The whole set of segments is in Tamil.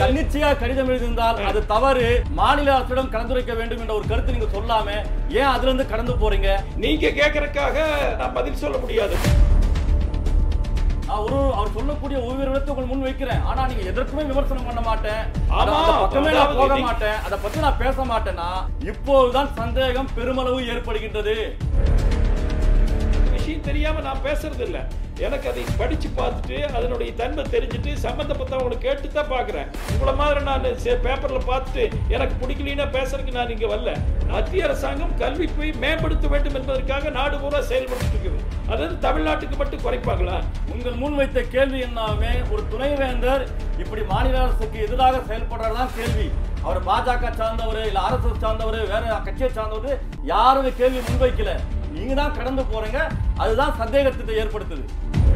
தன்னிச்சையா கடிதம் எழுதியிருந்தால் அது தவறு மாநில அரசிடம் கலந்துரைக்க வேண்டும் என்ற ஒரு கருத்து நீங்க சொல்லாம ஏன் அதுல இருந்து கடந்து போறீங்க நீங்க கேட்கறதுக்காக நான் பதில் சொல்ல முடியாது நான் ஒரு அவர் சொல்லக்கூடிய ஒவ்வொரு இடத்தை உங்கள் முன் வைக்கிறேன் ஆனா நீங்க எதற்குமே விமர்சனம் பண்ண மாட்டேன் ஆமா, அத- அந்த பக்கமே நான் அதாவது போக நீ- மாட்டேன் அதை பத்தி நான் பேச மாட்டேன்னா இப்போதுதான் சந்தேகம் பெருமளவு ஏற்படுகின்றது விஷயம் தெரியாம நான் பேசுறது இல்ல எனக்கு அதை படிச்சு பார்த்துட்டு அதனுடைய தன்மை தெரிஞ்சுட்டு சம்பந்தப்பட்டவங்களை கேட்டு தான் பார்க்குறேன் உங்களை மாதிரி நான் பேப்பர்ல பார்த்துட்டு எனக்கு பிடிக்கலன்னா பேசுறதுக்கு நான் இங்க வரல மத்திய அரசாங்கம் கல்வி போய் மேம்படுத்த வேண்டும் என்பதற்காக நாடு பூரா செயல்பட்டு இருக்குது அதாவது தமிழ்நாட்டுக்கு மட்டும் குறைப்பாங்களா உங்கள் முன் வைத்த கேள்வி என்னாமே ஒரு துணைவேந்தர் இப்படி மாநில அரசுக்கு எதிராக செயல்படுறதான் கேள்வி அவர் பாஜக சார்ந்தவர் இல்ல ஆர்எஸ்எஸ் சார்ந்தவர் வேற கட்சியை சார்ந்தவர் யாரும் இந்த கேள்வி முன்வைக்கல நீங்க தான் கடந்து போறீங்க அதுதான் சந்தேகத்தை ஏற்படுத்துது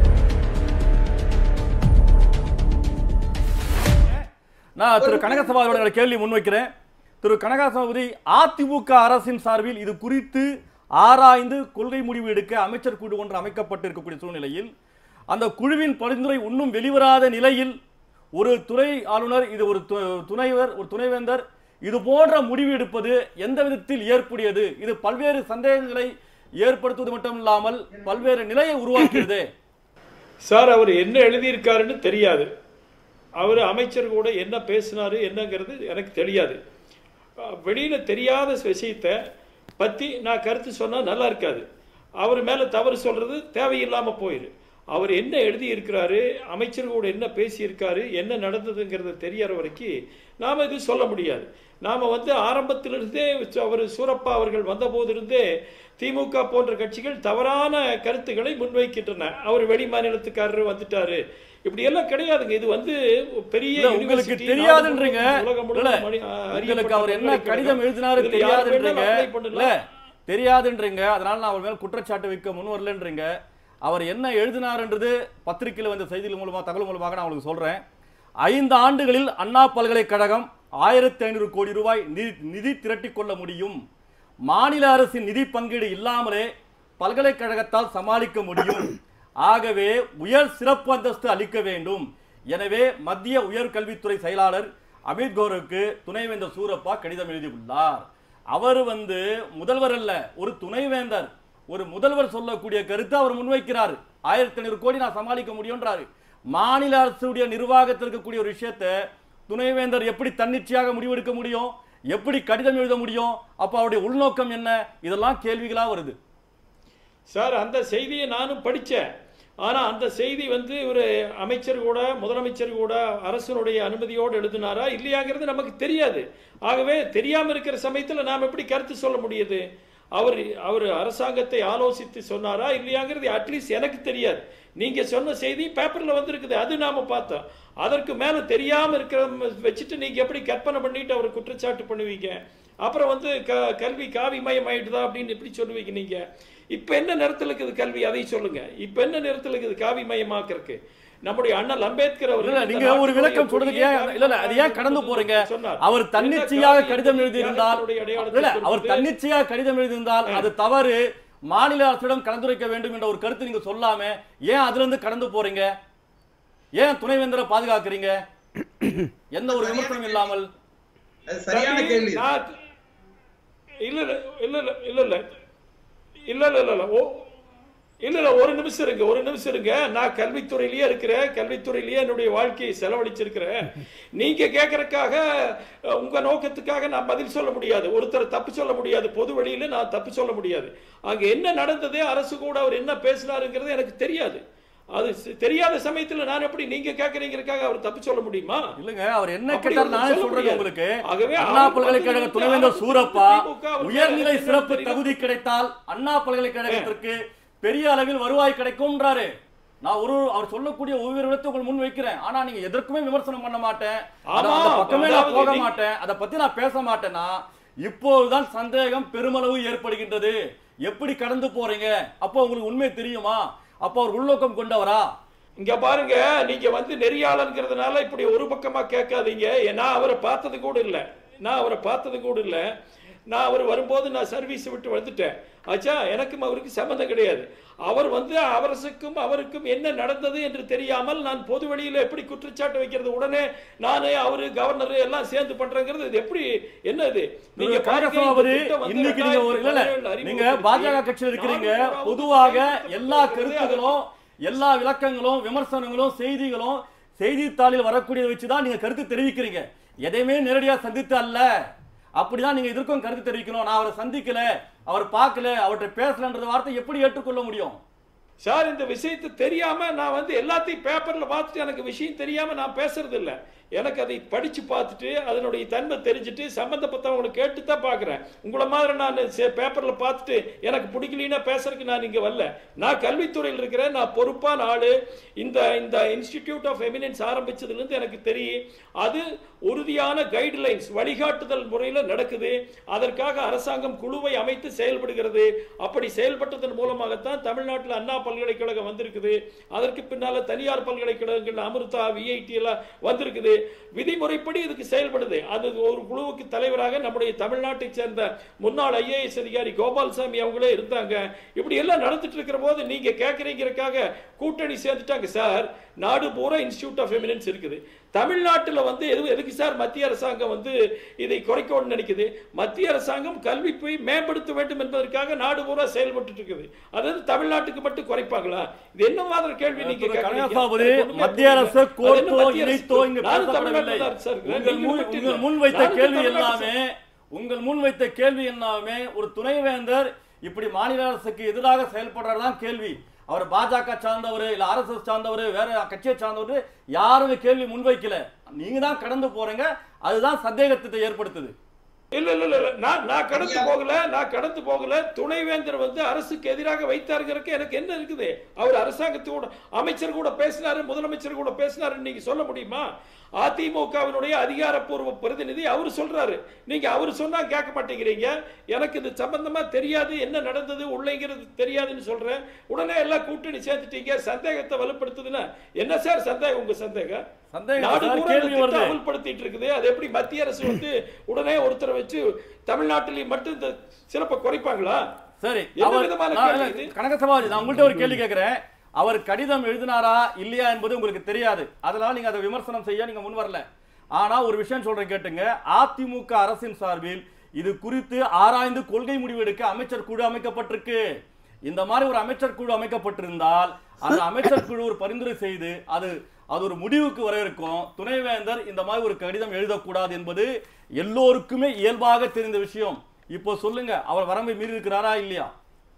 நான் திரு கனகசபாதி அவர்களை கேள்வி முன்வைக்கிறேன் திரு கனகசபாதி அதிமுக அரசின் சார்பில் இது குறித்து ஆராய்ந்து கொள்கை முடிவு எடுக்க அமைச்சர் குழு ஒன்று அமைக்கப்பட்டிருக்கக்கூடிய சூழ்நிலையில் அந்த குழுவின் பரிந்துரை இன்னும் வெளிவராத நிலையில் ஒரு துறை ஆளுநர் இது ஒரு து- துணைவர் ஒரு துணைவேந்தர் இது போன்ற முடிவு எடுப்பது எந்த விதத்தில் ஏற்புடையது இது பல்வேறு சந்தேகங்களை ஏற்படுத்துவது மட்டும் இல்லாமல் பல்வேறு நிலையை உருவாக்குகிறது சார் அவர் என்ன எழுதியிருக்காருன்னு தெரியாது அவர் அமைச்சர் கூட என்ன பேசினாரு என்னங்கிறது எனக்கு தெரியாது அஹ் வெளியில தெரியாத விஷயத்தை பத்தி நான் கருத்து சொன்னா நல்லா இருக்காது அவர் மேல தவறு சொல்றது தேவையில்லாம போயிரு அவர் என்ன எழுதி இருக்கிறாரு அமைச்சர் கூட என்ன பேசியிருக்காரு என்ன நடந்ததுங்கிறது தெரியற வரைக்கும் நாம இது சொல்ல முடியாது நாம வந்து ஆரம்பத்திலிருந்தே அவர் சூரப்பா அவர்கள் வந்த போதிருந்தே திமுக போன்ற கட்சிகள் தவறான கருத்துக்களை முன்வைக்கின்றன அவர் வெளி மாநிலத்துக்காரர் வந்துட்டாரு இப்படி எல்லாம் கிடையாதுங்க இது வந்து பெரிய இல்ல, உங்களுக்கு university, தெரியாதுன்றீங்க நாடு முழுவதும், உலகம் இல்ல, முழுவதும் மணி- ஆ, உங்களுக்கு அறியப்பட்ட அவர் என்ன பல்கலைக்கழகம். கடிதம் எழுதினாரு இதுல யார் தெரியாதுன்றீங்க வேணாலும் apply இல்ல பண்ணலாம். தெரியாதுன்றீங்க அதனால நான் அவர் மேல குற்றச்சாட்டு வைக்க முன் வரலன்றீங்க அவர் என்ன எழுதினார்ன்றது பத்திரிகையில் வந்த செய்திகள் மூலமா தகவல் மூலமாக நான் உங்களுக்கு சொல்றேன் ஐந்து ஆண்டுகளில் அண்ணா பல்கலைக்கழகம் ஆயிரத்தி ஐநூறு கோடி ரூபாய் நிதி நிதி திரட்டிக் கொள்ள முடியும் மாநில அரசின் நிதி பங்கீடு இல்லாமலே பல்கலைக்கழகத்தால் சமாளிக்க முடியும் ஆகவே உயர் சிறப்பு அந்தஸ்து அளிக்க வேண்டும் எனவே மத்திய உயர்கல்வித்துறை செயலாளர் அமித் கோருக்கு துணைவேந்தர் சூரப்பா கடிதம் எழுதியுள்ளார் அவர் வந்து முதல்வர் அல்ல ஒரு துணைவேந்தர் ஒரு முதல்வர் சொல்லக்கூடிய கருத்தை அவர் முன்வைக்கிறார் ஆயிரத்தி ஐநூறு கோடி நான் சமாளிக்க முடியும்ன்றாரு மாநில அரசுடைய நிர்வாகத்தில் இருக்கக்கூடிய ஒரு விஷயத்தை துணைவேந்தர் எப்படி தன்னிச்சையாக முடிவெடுக்க முடியும் எப்படி கடிதம் எழுத முடியும் அப்ப அவருடைய உள்நோக்கம் என்ன இதெல்லாம் கேள்விகளா வருது சார் அந்த செய்தியை நானும் படித்தேன் ஆனால் அந்த செய்தி வந்து ஒரு அமைச்சர் கூட முதலமைச்சர் கூட அரசனுடைய அனுமதியோடு எழுதினாரா இல்லையாங்கிறது நமக்கு தெரியாது ஆகவே தெரியாமல் இருக்கிற சமயத்தில் நாம் எப்படி கருத்து சொல்ல முடியுது அவர் அவர் அரசாங்கத்தை ஆலோசித்து சொன்னாரா இல்லையாங்கிறது அட்லீஸ்ட் எனக்கு தெரியாது நீங்க சொன்ன செய்தி பேப்பர்ல வந்திருக்குது அது நாம பார்த்தோம் அதற்கு மேல தெரியாம இருக்கிற வச்சுட்டு நீங்க எப்படி கற்பனை பண்ணிட்டு அவர் குற்றச்சாட்டு பண்ணுவீங்க அப்புறம் வந்து க கல்வி காவி மயம் ஆயிட்டுதா அப்படின்னு எப்படி சொல்லுவீங்க நீங்க இப்ப என்ன நேரத்தில் இருக்குது கல்வி அதை சொல்லுங்க இப்ப என்ன நேரத்தில் இருக்குது காவி மயமாக்கிறதுக்கு நம்முடைய அண்ணல் அம்பேத்கர் இல்ல அவர்கள் நீங்க ஒரு விளக்கம் சொல்றதுக்கு ஏன் இல்ல இல்ல அது ஏன் கடந்து போறீங்க அவர் தன்னிச்சையாக கடிதம் எழுதியிருந்தால் இல்ல அவர் தன்னிச்சையாக கடிதம் எழுதியிருந்தால் அது தவறு மாநில அரசிடம் கலந்துரைக்க வேண்டும் என்ற ஒரு கருத்து நீங்க சொல்லாம ஏன் அதுல இருந்து கடந்து போறீங்க ஏன் துணைவேந்தரை பாதுகாக்கிறீங்க எந்த ஒரு விமர்சனம் இல்லாமல் அது சரியான கேள்வி நான் இல்ல இல்ல இல்ல இல்ல இல்ல இல்ல இல்ல இல்ல இல்ல இல்ல ஓ இல்ல இல்ல ஒரு நிமிஷம் இருங்க ஒரு நிமிஷம் இருங்க நான் கல்வித்துறையிலேயே இருக்கிறேன் கல்வித்துறையிலேயே என்னுடைய வாழ்க்கையை செலவழிச்சிருக்கிறேன் நீங்க கேட்கறதுக்காக அஹ், உங்க நோக்கத்துக்காக நான் பதில் சொல்ல முடியாது ஒருத்தர் தப்பு சொல்ல முடியாது பொது வழியில நான் தப்பு சொல்ல முடியாது அங்க என்ன நடந்தது அரசு கூட அவர் என்ன பேசினாருங்கிறது எனக்கு தெரியாது அது சி- தெரியாத சமயத்துல நான் எப்படி நீங்க கேட்கறீங்கிறதுக்காக அவர் தப்பு சொல்ல முடியுமா இல்லங்க அவர் என்ன அப்படி கேட்டார் ஒண்ணும் நானே சொல்ல சொல்றேன் முடியாது. உங்களுக்கு ஆகவே அண்ணா அவர் பல்கலைக்கழக வந்து துணைவேந்தர் அவர் சூரப்பா திமுக அவர் உயர்நிலை மேல சிறப்பு தெரியும். தகுதி கிடைத்தால் அண்ணா பல்கலைக்கழகத்திற்கு பெரிய அளவில் வருவாய் கிடைக்கும்ன்றாரு நான் ஒரு அவர் சொல்லக்கூடிய ஒவ்வொரு இடத்தை உங்கள் முன் வைக்கிறேன் ஆனா நீங்க எதற்குமே விமர்சனம் பண்ண மாட்டேன் அத- ஆமா, அந்த பக்கமே நான் அதாவது போக நீ- மாட்டேன் அதை பத்தி நான் பேச மாட்டேன்னா இப்போதுதான் சந்தேகம் பெருமளவு ஏற்படுகின்றது எப்படி கடந்து போறீங்க அப்போ உங்களுக்கு உண்மை தெரியுமா அப்போ அவர் உள்நோக்கம் கொண்டவரா இங்க பாருங்க நீங்க வந்து நெறியாளங்கிறதுனால இப்படி ஒரு பக்கமா கேட்காதீங்க நான் அவரை பார்த்தது கூட இல்ல நான் அவரை பார்த்தது கூட இல்ல நான் அவர் வரும்போது நான் சர்வீஸ் விட்டு வந்துட்டேன் ஆச்சா எனக்கும் அவருக்கு சம்மந்தம் கிடையாது அவர் வந்து அரசுக்கும் அவருக்கும் என்ன நடந்தது என்று தெரியாமல் நான் பொது வெளியில எப்படி குற்றச்சாட்டு வைக்கிறது உடனே நானே அவரு கவர்னர் எல்லாம் சேர்ந்து பண்றேங்கிறது இது எப்படி என்ன இது நீங்க பாருங்க, இந்த காங்கிரஸ் திட்டம் வந்து இன்னைக்கு நீங்க ஒரு இல்ல இல்ல, 2017 நீங்க அறிமுகப்படுத்தி பாஜக கட்சியில் இருக்கிறீங்க நானூறாவது பொதுவாக பயன்படுத்தப்பட்டிருக்கிறது. எல்லா அது கருத்துகளும் எல்லா விளக்கங்களும் விமர்சனங்களும் செய்திகளும் செய்தித்தாளில் வரக்கூடியதை வச்சு தான் நீங்க கருத்து தெரிவிக்கிறீங்க எதையுமே நேரடியா சந்தித்து அல்ல அப்படிதான் நீங்க இதற்கும் கருத்து தெரிவிக்கணும் நான் அவரை சந்திக்கல அவர் பார்க்கல அவர்கிட்ட பேசலன்ற வார்த்தை எப்படி ஏற்றுக்கொள்ள முடியும் சார் இந்த விஷயத்தை தெரியாம நான் வந்து எல்லாத்தையும் பேப்பர்ல பார்த்துட்டு எனக்கு விஷயம் தெரியாம நான் பேசுறது இல்ல எனக்கு அதை படிச்சு பார்த்துட்டு அதனுடைய தன்மை தெரிஞ்சுட்டு சம்பந்தப்பட்டவங்களை கேட்டு தான் பார்க்குறேன் உங்களை மாதிரி நான் சே- பேப்பர்ல பார்த்துட்டு எனக்கு பிடிக்கலன்னா பேசுறதுக்கு நான் இங்க வரல நான் கல்வித்துறையில் இருக்கிறேன் நான் பொறுப்பான ஆளு இந்த இந்த இன்ஸ்டிடியூட் ஆஃப் எமினன்ஸ் ஆரம்பிச்சதுலேருந்து எனக்கு தெரியும் அது உறுதியான கைட்லைன்ஸ் வழிகாட்டுதல் முறையில் நடக்குது அதற்காக அரசாங்கம் குழுவை அமைத்து செயல்படுகிறது அப்படி செயல்பட்டதன் மூலமாகத்தான் தமிழ்நாட்டில் அண்ணா பல்கலைக்கழகம் வந்திருக்குது அதற்கு பின்னால தனியார் பல்கலைக்கழகங்கள் அமிர்தா விஐடி எல்லாம் வந்திருக்குது விதிமுறைப்படி இதுக்கு செயல்படுது அது ஒரு குழுவுக்கு தலைவராக நம்முடைய தமிழ்நாட்டை சேர்ந்த முன்னாள் ஐஏஎஸ் அதிகாரி கோபால்சாமி அவங்களே இருந்தாங்க இப்படி எல்லாம் நடந்துட்டு இருக்கிற போது நீங்க கேட்கறீங்கிறக்காக கூட்டணி சேர்ந்துட்டாங்க சார் நாடு பூரா இன்ஸ்டிடியூட் ஆஃப் எமினன்ஸ் இருக்குது தமிழ்நாட்டில் வந்து எது எதுக்கு சார் மத்திய அரசாங்கம் வந்து இதை குறைக்கணும்னு நினைக்குது மத்திய அரசாங்கம் கல்வி போய் மேம்படுத்த வேண்டும் என்பதற்காக நாடு பூரா செயல்பட்டு இருக்குது அதாவது தமிழ்நாட்டுக்கு மட்டும் குறைப்பாங்களா இது என்ன மாதிரி கேள்வி நீங்க திரு கேட்கறீங்க? கனகசபாபதி, எனக்கு ஒண்ணுமே மத்திய புரியல. அரசு அது என்ன கோர்த்தோ மத்திய அரசு? இணைத்தோ இங்கு நானும் பேசப்படவில்லை தமிழ்நாட்டுல தான் சார் இருக்கிறேன். உங்கள் நீங்க முன் மட்டும் உங்கள் இல்ல. முன் வைத்த நானும் கேள்வி தமிழ்நாட்டு எல்லாமே உங்கள் முன் வைத்த கேள்வி எல்லாமே ஒரு துணைவேந்தர் இப்படி மாநில அரசுக்கு எதிராக செயல்படுறதுதான் கேள்வி அவர் பாஜக சார்ந்தவர் இல்ல ஆர்எஸ்எஸ் சார்ந்தவர் வேற கட்சியை சார்ந்தவர் யாரும் இந்த கேள்வி முன்வைக்கல நீங்க தான் கடந்து போறீங்க அதுதான் சந்தேகத்தை ஏற்படுத்துது இல்ல இல்ல இல்ல இல்ல. நான் நான் கடந்து போகல நான் கடந்து போகல துணைவேந்தர் வந்து அரசுக்கு எதிராக வைத்தாருங்கிறதுக்கு எனக்கு என்ன இருக்குது அவர் அரசாங்கத்தோட அமைச்சர் கூட பேசினாரு முதலமைச்சர் கூட பேசினாரு நீங்க சொல்ல முடியுமா அதிமுகவினுடைய அதிகாரப்பூர்வ பிரதிநிதி அவர் சொல்றாரு நீங்க அவர் சொன்னா கேட்க மாட்டேங்கிறீங்க எனக்கு இது சம்பந்தமா தெரியாது என்ன நடந்தது உள்ளேங்கிறது தெரியாதுன்னு சொல்றேன் உடனே எல்லாம் கூட்டணி சேர்த்துட்டீங்க சந்தேகத்தை வலுப்படுத்துதுன்னா என்ன சார் சந்தேகம் உங்க சந்தேகம் சந்தேகம் நாடு சார், பூரா கேள்வி இந்த திட்டம் வருது. அமல்படுத்திட்டு இருக்குது அது எப்படி மத்திய அரசு வந்து உடனே ஒருத்தரை வச்சு தமிழ்நாட்டிலேயும் மட்டும் இந்த சிறப்பை குறைப்பாங்களா சரி என்ன அவர் விதமான நான் கேள்வி இல்ல, இது? கனகசபாதி நான் உங்கள்ட்ட ஒரு கேள்வி கேட்கிறேன் அவர் கடிதம் எழுதினாரா இல்லையா என்பது உங்களுக்கு தெரியாது அதனால நீங்க அதை விமர்சனம் செய்ய நீங்க முன் வரல ஆனா ஒரு விஷயம் சொல்றேன் கேட்டுங்க அதிமுக அரசின் சார்பில் இது குறித்து ஆராய்ந்து கொள்கை முடிவு எடுக்க அமைச்சர் குழு அமைக்கப்பட்டிருக்கு இந்த மாதிரி ஒரு அமைச்சர் குழு அமைக்கப்பட்டிருந்தால் அந்த அமைச்சர் குழு ஒரு பரிந்துரை செய்து அது அது ஒரு முடிவுக்கு வர இருக்கும் துணைவேந்தர் இந்த மாதிரி ஒரு கடிதம் எழுதக்கூடாது என்பது எல்லோருக்குமே இயல்பாக தெரிந்த விஷயம் இப்போ சொல்லுங்க அவர் வரம்பை மீறி இருக்கிறாரா இல்லையா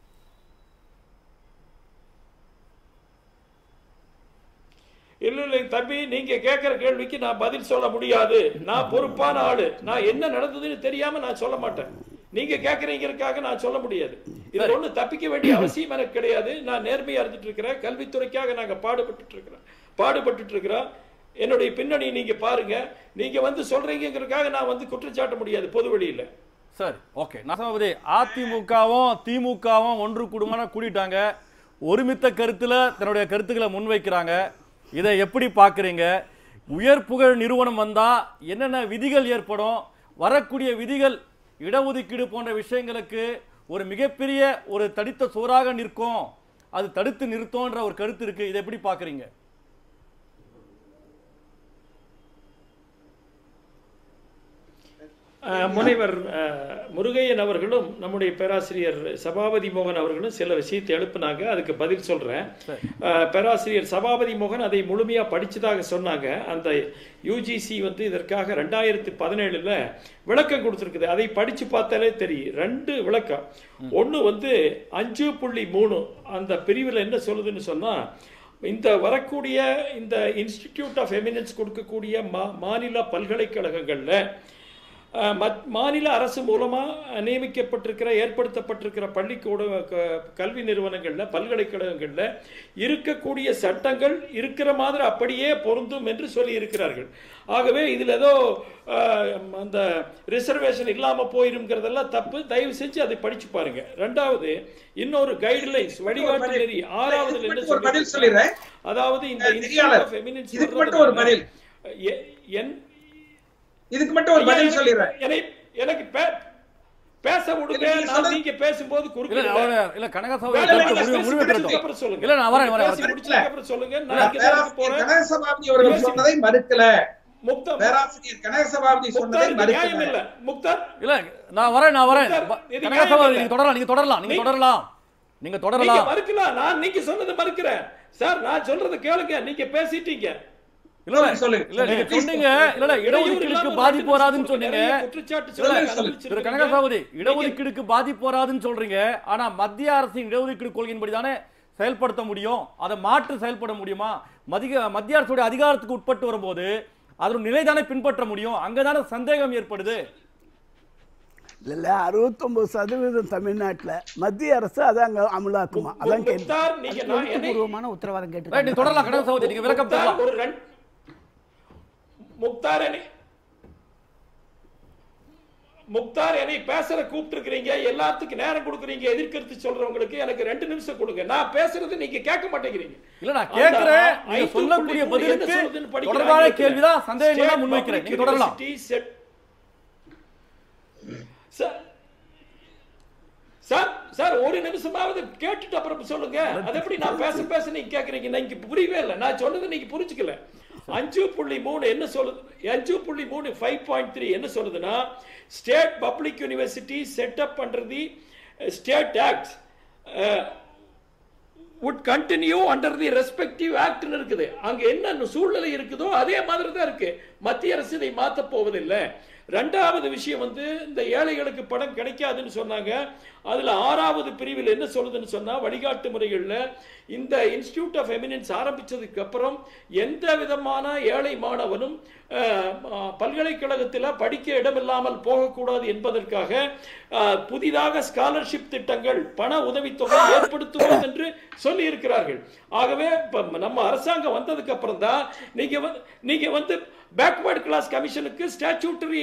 இல்ல இல்ல தம்பி நீங்க கேட்கிற கேள்விக்கு நான் பதில் சொல்ல முடியாது நான் பொறுப்பான ஆளு நான் என்ன நடந்ததுன்னு தெரியாம நான் சொல்ல மாட்டேன் நீங்க கேட்கறீங்கிறதுக்காக நான் சொல்ல முடியாது இது ஒண்ணு தப்பிக்க வேண்டிய அவசியம் எனக்கு கிடையாது நான் நேர்மையா இருந்துட்டு இருக்கிறேன் கல்வித்துறைக்காக நாங்க பாடுபட்டு இருக்கிறோம் பாடுபட்டு இருக்கிறோம் என்னுடைய பின்னணி நீங்க பாருங்க நீங்க வந்து சொல்றீங்கிறதுக்காக நான் வந்து குற்றச்சாட்ட முடியாது பொது வெளியில சரி ஓகே நசமாபதி அதிமுகவும் திமுகவும் ஒன்று குடும்பம்னா கூடிட்டாங்க ஒருமித்த கருத்துல தன்னுடைய கருத்துக்களை முன்வைக்கிறாங்க இதை எப்படி பார்க்குறீங்க உயர் புகழ் நிறுவனம் வந்தா என்னென்ன விதிகள் ஏற்படும் வரக்கூடிய விதிகள் இடஒதுக்கீடு போன்ற விஷயங்களுக்கு ஒரு மிகப்பெரிய ஒரு தடித்த சோறாக நிற்கும் அது தடுத்து நிறுத்தோன்ற ஒரு கருத்து இருக்கு இதை எப்படி பார்க்குறீங்க அஹ், முனைவர் அஹ், முருகையன் அவர்களும் நம்முடைய பேராசிரியர் சபாபதி மோகன் அவர்களும் சில விஷயத்தை எழுப்புனாங்க அதுக்கு பதில் சொல்றேன் அஹ், பேராசிரியர் சபாபதி மோகன் அதை முழுமையா படிச்சதாக சொன்னாங்க அந்த யூஜிசி வந்து இதற்காக ரெண்டாயிரத்தி பதினேழுல விளக்கம் கொடுத்துருக்குது அதை படிச்சு பார்த்தாலே தெரியும் ரெண்டு விளக்கம் ஒண்ணு வந்து அஞ்சு புள்ளி மூணு அந்த பிரிவில் என்ன சொல்லுதுன்னு சொன்னா இந்த வரக்கூடிய இந்த இன்ஸ்டிடியூட் ஆஃப் எமினன்ஸ் கொடுக்கக்கூடிய மா மாநில பல்கலைக்கழகங்கள்ல அஹ், மத்- மாநில அரசு மூலமா நியமிக்கப்பட்டிருக்கிற ஏற்படுத்தப்பட்டிருக்கிற பள்ளிக்கூட க- கல்வி நிறுவனங்கள்ல பல்கலைக்கழகங்கள்ல இருக்கக்கூடிய சட்டங்கள் இருக்கிற மாதிரி அப்படியே பொருந்தும் என்று சொல்லி இருக்கிறார்கள் ஆகவே இதுல ஏதோ அஹ், அந்த ரிசர்வேஷன் இல்லாம போயிருங்கிறதெல்லாம் தப்பு தயவு செஞ்சு அதை படிச்சு பாருங்க ரெண்டாவது இன்னொரு கைட்லைன்ஸ் வழிகாட்டு நெறி ஆறாவது இதுக்கு என்ன மட்டும் ஒரு பதில் சொல்லியிருக்காங்க? சொல்லிடுறேன். அதாவது இந்த அஹ், Institute தெரியாளர். of Eminence இதுக்கு மட்டும் ஒரு வர்றதுனால, பதில். எ- என் இதுக்கு மட்டும் ஒரு ஐயா, பதில் எனக்கு- சொல்லிடுறேன் எனக்கு- எனக்கு பே- பேச விடுங்க நீங்க நான் சொல்றது- நீங்க பேசும்போது இல்ல குறுக்கிடல. அவர் இல்ல கனக சகோதரி வேலை கருத்து நீங்க முடிவு பேசி முடிவு முடிச்சதுக்கு பெறட்டும் அப்புறம் சொல்லுங்க. இல்ல நான் வரேன் நீங்க வரேன் பேசி வரேன். முடிச்சதுக்கு அப்புறம் சொல்லுங்க நான் இங்க தான் இருக்க பேராசிரியர் போறேன் கனகசபாபதி அவர்கள் பேசி- சொன்னதை மறுக்கல முக்தா பேராசிரியர் கனகசபாபதி சொன்னதை முக்தார் இது நியாயம் மறுக்கல இல்ல முக்தார் இல்ல நான் வரேன் நான் வரேன் முக்தார், ப- இது கனக நியாயம் சகோதரி இல்ல. நீங்க தொடரலாம் நீங்க தொடரலாம் நீங்க நீ- தொடரலாம் நீங்க நீங்க தொடரலாம் மறுக்கலாம் நான் நீங்க சொன்னதை மறுக்கிறேன் சார் நான் சொல்றதை கேளுங்க நீங்க பேசிட்டீங்க இல்ல இல்ல சொல்லுங்க, இல்ல நீங்க சொல்லுங்க. சொன்னீங்க இல்ல இல்ல இடஒதுக்கீடுக்கு பாதிப்பு வராதுன்னு சொன்னீங்க குற்றச்சாட்டு இல்ல, சொல்லுங்க, சொல்லுங்க திரு கனக சகோதரி இடஒதுக்கீடுக்கு பாதிப்பு வராதுன்னு சொல்றீங்க ஆனா மத்திய அரசின் இடஒதுக்கீடு கொள்கையின்படி தானே செயல்படுத்த முடியும் அதை மாற்று செயல்பட முடியுமா மதிக மத்திய அரசுடைய அதிகாரத்துக்கு உட்பட்டு வரும்போது அதோட நிலை தானே பின்பற்ற முடியும் அங்கதானே சந்தேகம் ஏற்படுது இல்ல அறுபத்தொன்பது சதவீதம் தமிழ்நாட்டுல மத்திய அரசு அதை அங்க அமலாக்குமா அதான் கேள்வி முக்தார் நீங்க நான் என்னை எழுத்துப்பூர்வமான உத்தரவாதம் ரைட் கேட்டு நீங்க தொடரலாம் கனக சகோதரி நீங்க விளக்கம் முக்தார் தரலாம் ஒரு ரெண்டு முக்தார் என்னை முக்தார் என்னை பேசுற கூப்பிட்டு இருக்கிறீங்க எல்லாத்துக்கும் நேரம் கொடுக்குறீங்க எதிர்கருத்து சொல்றவங்களுக்கு எனக்கு ரெண்டு நிமிஷம் கொடுங்க நான் பேசுறது நீங்க கேட்க மாட்டேங்கிறீங்க இல்ல நான் அந்த கேக்குறேன் நீங்க ஐந்து சொல்லக்கூடிய புள்ளி மூணு என்ன பதிலுக்கு சொல்லுதுன்னு படிக்கிறேன் தொடர்பான ஆங்கிலத்துல. கேள்விதான் சந்தேகங்கள் தான் State முன்வைக்கிறேன் Public நீங்க தொடரலாம் University set- sir sir sir ஒரு நிமிஷமாவது கேட்டுட்டு அப்புறம் சொல்லுங்க அது எப்படி நான் பேச பேச நீங்க கேக்குறீங்க நான் இங்க புரியவே இல்லை நான் சொன்னது நீங்க புரிஞ்சுக்கல அஞ்சு புள்ளி மூணு என்ன சொல்லுது அஞ்சு புள்ளி மூணு ஃபைவ் பாயிண்ட் த்ரீ என்ன சொல்லுதுன்னா ஸ்டேட் பப்ளிக் யூனிவர்சிட்டி செட்டப் பண்றது state act would continue under the respective act னு இருக்குது அங்க என்ன சூழ்நிலை இருக்குதோ அதே மாதிரி தான் இருக்கு மத்திய அரசு இதை மாத்த போவதில்லை ரெண்டாவது விஷயம் வந்து இந்த ஏழைகளுக்கு பணம் கிடைக்காதுன்னு சொன்னாங்க அதுல ஆறாவது பிரிவில் என்ன சொல்லுதுன்னு சொன்னா வழிகாட்டு முறைகள்ல இந்த இன்ஸ்டிடியூட் ஆஃப் எமினன்ஸ் ஆரம்பிச்சதுக்கு அப்புறம் எந்த விதமான ஏழை மாணவனும் அஹ், அஹ், பல்கலைக்கழகத்தில் படிக்க இடமில்லாமல் போகக்கூடாது என்பதற்காக அஹ், புதிதாக ஸ்காலர்ஷிப் திட்டங்கள் பண உதவித்தொகை ஏற்படுத்துவோம் என்று சொல்லி இருக்கிறார்கள் ஆகவே இப்ப நம்ம அரசாங்கம் வந்ததுக்கு அப்புறம் தான் நீங்க வந்து நீங்க வந்து பேக்வர்ட் கிளாஸ் கமிஷனுக்கு ஸ்டாச்சூட்டரி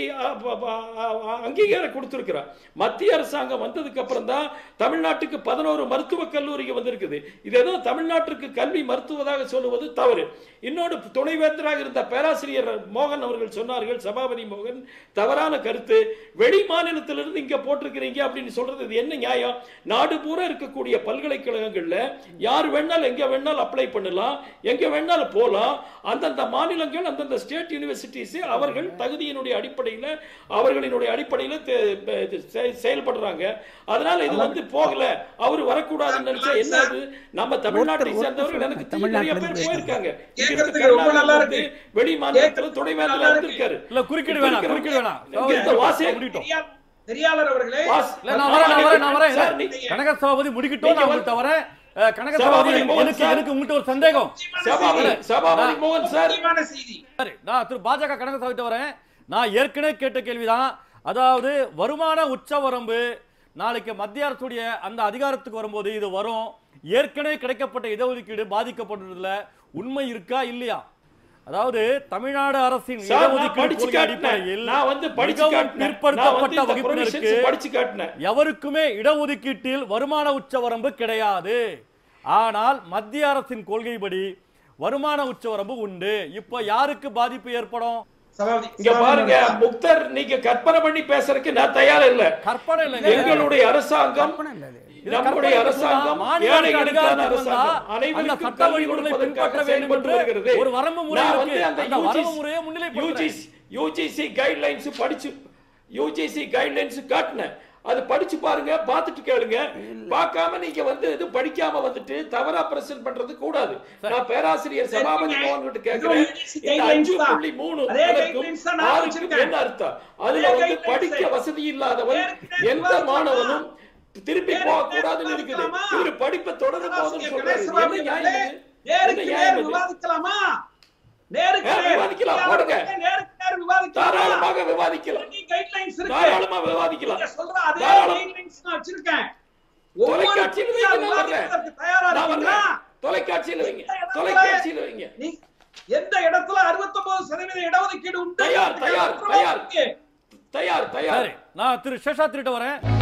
அங்கீகாரம் கொடுத்திருக்கிறார் மத்திய அரசாங்கம் வந்ததுக்கு அப்புறம் தான் தமிழ்நாட்டுக்கு பதினோரு மருத்துவக் கல்லூரிக்கு வந்திருக்குது இது ஏதோ தமிழ்நாட்டிற்கு கல்வி மருத்துவதாக சொல்லுவது தவறு இன்னொரு துணைவேந்தராக இருந்த பேராசிரியர் மோகன் அவர்கள் சொன்னார்கள் சபாபதி மோகன் தவறான கருத்து வெளி மாநிலத்திலிருந்து இங்க போட்டிருக்கிறீங்க அப்படின்னு சொல்றது இது என்ன நியாயம் நாடு பூரா இருக்கக்கூடிய பல்கலைக்கழகங்கள்ல யார் வேணாலும் எங்க வேணாலும் அப்ளை பண்ணலாம் எங்க வேணாலும் போலாம் அந்தந்த மாநிலங்கள் அந்தந்த ஸ்டேட் யூனிவர்சிட்டிஸ் அவர்கள் தகுதியினுடைய அடிப்படையில் அவர்களினுடைய அடிப்படையில் தே- ப- இது செ- செயல்படுறாங்க அதனால இது வந்து போகல அவர் வரக்கூடாதுன்னு நினைச்சா என்ன அது நம்ம தமிழ்நாட்டை ஒருத்தர் சேர்ந்தவர்கள் எனக்கு தெரியும், நிறைய பேர் தமிழ்நாட்டுல போயிருக்காங்க இங்க இருந்து கேட்கறதுக்கு ரொம்ப நல்லா கர்நாடகால இருக்கு. இருந்து வெளி மாநிலத்துல கேட்கறதுக்கு துணைவேந்தர் நல்லா இருக்கு. வந்திருக்காரு இல்ல குறுக்கீடு வேணாம் குறுக்கீடு வேணாம் இங்க இந்த வாசே- முடிட்டோம் பெரியார் பெரியாளர் அவர்களே வாஸ்- இல்ல நான் வரேன் நான் வரேன் நான் வரேன் சார், இல்ல, நீங்க- கனக சபாபதி முடிக்கட்டும் நான் நீங்க உங்கள்கிட்ட வரேன் அஹ், கனக சபாபதி சபாபதி மோகன் எனக்கு சார். எனக்கு உங்கள்கிட்ட ஒரு சந்தேகம் சபாபதி சபாபதி மோகன் சார் முக்கியமான செய்தி சரி நான் திரு பாஜக கணக்கு சபைட்டு வரேன் நான் ஏற்கனவே கேட்ட கேள்விதான் அதாவது வருமான உச்சவரம்பு நாளைக்கு மத்திய அரசுடைய அந்த அதிகாரத்துக்கு வரும்போது இது வரும் ஏற்கனவே கிடைக்கப்பட்ட இடஒதுக்கீடு பாதிக்கப்படுறதுல உண்மை இருக்கா இல்லையா அதாவது தமிழ்நாடு அரசின் சார், நான் இடஒதுக்கீடு படிச்சு கொள்கை காட்டினேன். அடிப்படையில் நான் வந்து படிச்சு மிகவும் காட்டினேன். நான் வந்து பிற்படுத்தப்பட்ட இந்த வகுப்பினருக்கு provisions படிச்சு காட்டினேன். எவருக்குமே இடஒதுக்கீட்டில் வருமான உச்சவரம்பு கிடையாது ஆனால் மத்திய அரசின் கொள்கைப்படி வருமான உச்சவரம்பு உண்டு இப்போ யாருக்கு பாதிப்பு ஏற்படும் சபாபதி இங்க பாருங்க முக்தர் நீங்க கற்பனை பண்ணி பேசுறதுக்கு நான் தயார் இல்ல கற்பனை இல்லைங்க எங்களுடைய அரசாங்கம் கற்பனை இல்ல அது. இது நம்முடைய கற்பனை அரசாங்கம் மாநில அரசு ஏழைகளுக்கான அதிகாரத்துக்கு வந்தா அரசாங்கம் அந்த அனைவருக்கும் சட்ட கல்வி வழிமுறைகளை கொடுப்பதற்காக பின்பற்ற வேண்டும் செயல்பட்டு என்று வருகிறது ஒரு வரம்பு முறை நான் இருக்கு. வந்து அந்த அந்த வரம்பு UGC முறையை முன்னிலைப்படுத்துறேன். UGC யூஜிசி கைட்லைன்ஸ் படிச்சு யூஜிசி கைட்லைன்ஸ் காட்டினேன் அது படிச்சு பாருங்க பார்த்துட்டு கேளுங்க பார்க்காம நீங்க வந்து இது படிக்காம வந்துட்டு தவறா பிரசன்ட் பண்றது கூடாது நான் பேராசிரியர் சபாபதி மோகன் கிட்ட கேக்குறேன் இதுவும் UGC இந்த guidelines அஞ்சு தான். புள்ளி மூணு அதே அதற்கும் guidelines தான் நான் ஆறுக்கும் வச்சிருக்கேன். என்ன அர்த்தம் அதுல அதே வந்து guidelines. படிக்க வசதி இல்லாதவன் ஏற்கனவே எந்த விவாதிச்சோமா? மாணவனும் திருப்பி ஏற்கனவே போக கூடாதுன்னு இருக்குது விவாதிக்கலாமா? இவரு படிப்பை தொடரும் போதுன்னு ஆசிரியர் சொல்றாரு கணேச என்ன பாபு நியாயம் அவர்களே, இது? நேருக்கு என்ன நேர் நியாயம் இது? விவாதிக்கலாமா நேருக்கு ஏன் நேர் விவாதிக்கலாம், பெரியார் போடுங்க. அவர்களே, நேருக்கு நேர் விவாதிக்கலாமா தாராளமாக விவாதிக்கலாம் கைட்லைன்ஸ் இருக்கு தாராளமா விவாதிக்கலாம் நீங்க சொல்ற அதே தாராளம். கைட்லைன்ஸ் நான் வச்சிருக்கேன் ஒவ்வொரு தொலைக்காட்சியில் வைங்க, பெரியார் நான் வர்றேன். விவாதிப்பதற்கு தயாரா நான் இருக்கீங்களா வர்றேன். தொலைக்காட்சியில வைங்க எந்த இடத்துல- தொலைக்காட்சியில வைங்க நீ எந்த இடத்துல 69% சதவீத இடஒதுக்கீடு உண்டு தயார், தயார், உத்தரவாதம் தயார். இருக்கு. தயார் தயார் சரி நான் திரு சேஷாத்ரிட்ட வரேன்